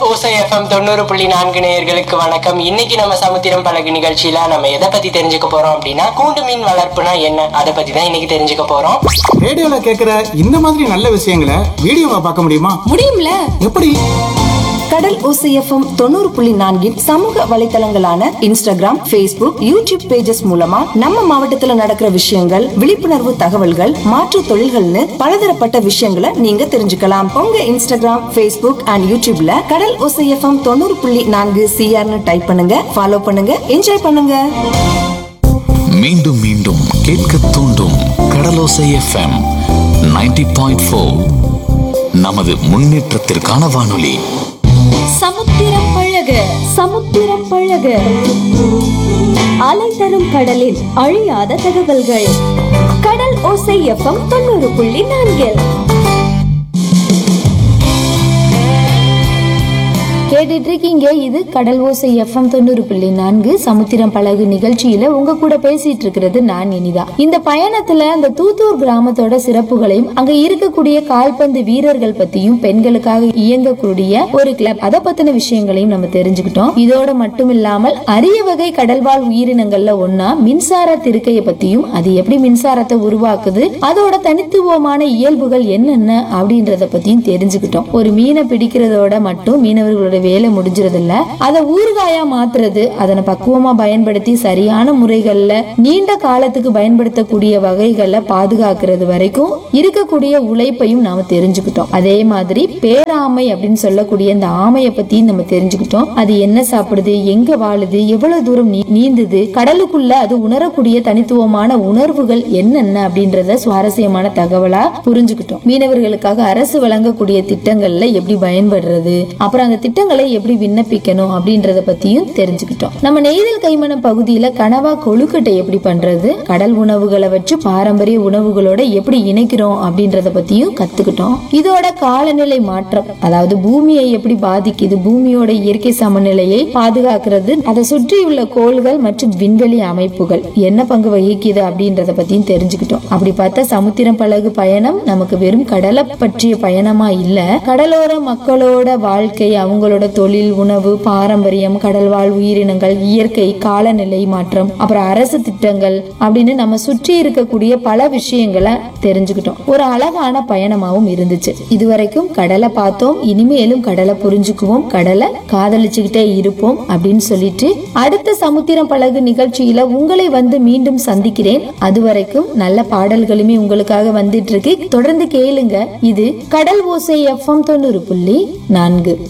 ஓசை எஃப்எம் தொண்ணூறு புள்ளி நான்கு நேயர்களுக்கு வணக்கம் இன்னைக்கு நம்ம சமுத்திரம் பழகு நிகழ்ச்சியில நம்ம எதை பத்தி தெரிஞ்சுக்க போறோம் அப்படின்னா கூண்டு மீன் வளர்ப்புனா என்ன அதை பத்தி தான் இன்னைக்கு தெரிஞ்சுக்க போறோம் ரேடியோல கேக்குற இந்த மாதிரி நல்ல விஷயங்களை வீடியோவா பார்க்க முடியுமா முடியும்ல எப்படி கடல் ஓசைஎஃப்எம் தொண்ணூறு புள்ளி நான்கின் சமூக வலைத்தளங்களான இன்ஸ்டாகிராம் Facebook யூடியூப் பேஜஸ் மூலமா நம்ம மாவட்டத்துல நடக்கிற விஷயங்கள் விழிப்புணர்வு தகவல்கள் மாற்றுத் தொழில்கள்னு பலதரப்பட்ட விஷயங்களை நீங்க தெரிஞ்சுக்கலாம் உங்க இன்ஸ்டாகிராம் Facebook அண்ட் யூடியூப்ல கடல் ஓசைஎஃப்எம் தொண்ணூறு புள்ளி நான்கு சிஆர்னு டைப் பண்ணுங்க ஃபாலோ பண்ணுங்க என்ஜாய் பண்ணுங்க மீண்டும் மீண்டும் கேட்க தூண்டும் கடலோசை எஃப்எம் 90.4 பாயிண்ட் நமது முன்னேற்றத்திற்கான வானொலி சமுத்திரம் பழக சமுத்திரம் பழக அலை தரும் கடலில் அழியாத தகவல்கள் கடல் ஓசை எஃப்எம் தொண்ணூறு புள்ளி நான்கில் கேட்டுட்டு இருக்கீங்க இது கடல் ஓசை எஃப்எம் தொண்ணூறு புள்ளி நான்கு சமுத்திரம் பழகு நிகழ்ச்சியில உங்க கூட பேசிட்டு இருக்கிறது நான் இனிதா இந்த பயணத்துல அந்த தூத்தூர் கிராமத்தோட சிறப்புகளையும் அங்க இருக்கக்கூடிய கால்பந்து வீரர்கள் பத்தியும் பெண்களுக்காக இயங்கக்கூடிய ஒரு கிளப் அதை பத்தின விஷயங்களையும் நம்ம தெரிஞ்சுக்கிட்டோம் இதோட மட்டும் இல்லாமல் அரிய வகை கடல்வாழ் உயிரினங்கள்ல ஒன்னா மின்சார திருக்கைய பத்தியும் அது எப்படி மின்சாரத்தை உருவாக்குது அதோட தனித்துவமான இயல்புகள் என்னென்ன அப்படின்றத பத்தியும் தெரிஞ்சுக்கிட்டோம் ஒரு மீனை பிடிக்கிறதோட மட்டும் மீனவர்களோட வேலை முடிஞ்சிருது இல்ல அதை ஊறுகாயா மாத்துறது அதனை பக்குவமா பயன்படுத்தி சரியான முறைகள்ல நீண்ட காலத்துக்கு பயன்படுத்தக்கூடிய வகைகளை பாதுகாக்கிறது வரைக்கும் இருக்கக்கூடிய உழைப்பையும் நாம தெரிஞ்சுக்கிட்டோம் அதே மாதிரி பேராமை அப்படின்னு சொல்லக்கூடிய இந்த ஆமையை பத்தி நம்ம தெரிஞ்சுக்கிட்டோம் அது என்ன சாப்பிடுது எங்க வாழுது எவ்வளவு தூரம் நீ- நீந்துது கடலுக்குள்ள அது உணரக்கூடிய தனித்துவமான உணர்வுகள் என்னென்ன அப்படின்றத சுவாரஸ்யமான தகவலா புரிஞ்சுக்கிட்டோம் மீனவர்களுக்காக அரசு வழங்கக்கூடிய திட்டங்கள்ல எப்படி பயன்படுறது அப்புறம் அந்த திட்டங்களை எப்படி விண்ணப்பிக்கணும் அப்படின்றத பத்தியும் தெரிஞ்சுக்கிட்டோம் நம்ம நெய்தல் கைமண பகுதியில கனவா கொழுக்கட்டை எப்படி பண்றது கடல் உணவுகளை வச்சு பாரம்பரிய உணவுகளோட எப்படி இணைக்கிறோம் அப்படின்றத பத்தியும் கத்துக்கிட்டோம் இதோட காலநிலை மாற்றம் அதாவது பூமியை எப்படி பாதிக்குது பூமியோட இயற்கை சமநிலையை பாதுகாக்கிறது அதை சுற்றியுள்ள கோள்கள் மற்றும் விண்வெளி அமைப்புகள் என்ன பங்கு வகிக்குது அப்படின்றத பத்தியும் தெரிஞ்சுக்கிட்டோம் அப்படி பார்த்தா சமுத்திரம் பழகு பயணம் நமக்கு வெறும் கடலை பற்றிய பயணமா இல்ல கடலோர மக்களோட வாழ்க்கை அவங்களோட தொழில் உணவு பாரம்பரியம் கடல்வாழ் உயிரினங்கள் இயற்கை காலநிலை மாற்றம் அப்புறம் அரசு திட்டங்கள் அப்படின்னு நம்ம சுற்றி இருக்கக்கூடிய பல விஷயங்களை தெரிஞ்சுக்கிட்டோம் ஒரு அழகான பயணமாவும் இருந்துச்சு இதுவரைக்கும் கடலை பார்த்தோம் இனிமேலும் கடலை புரிஞ்சுக்குவோம் கடலை காதலிச்சுக்கிட்டே இருப்போம் அப்படின்னு சொல்லிட்டு அடுத்த சமுத்திரம் பழகு நிகழ்ச்சியில உங்களை வந்து மீண்டும் சந்திக்கிறேன் அதுவரைக்கும் நல்ல பாடல்களுமே உங்களுக்காக வந்துட்டு இருக்கு தொடர்ந்து கேளுங்க இது கடல் ஓசை எஃப்எம் தொண்ணூறு புள்ளி நான்கு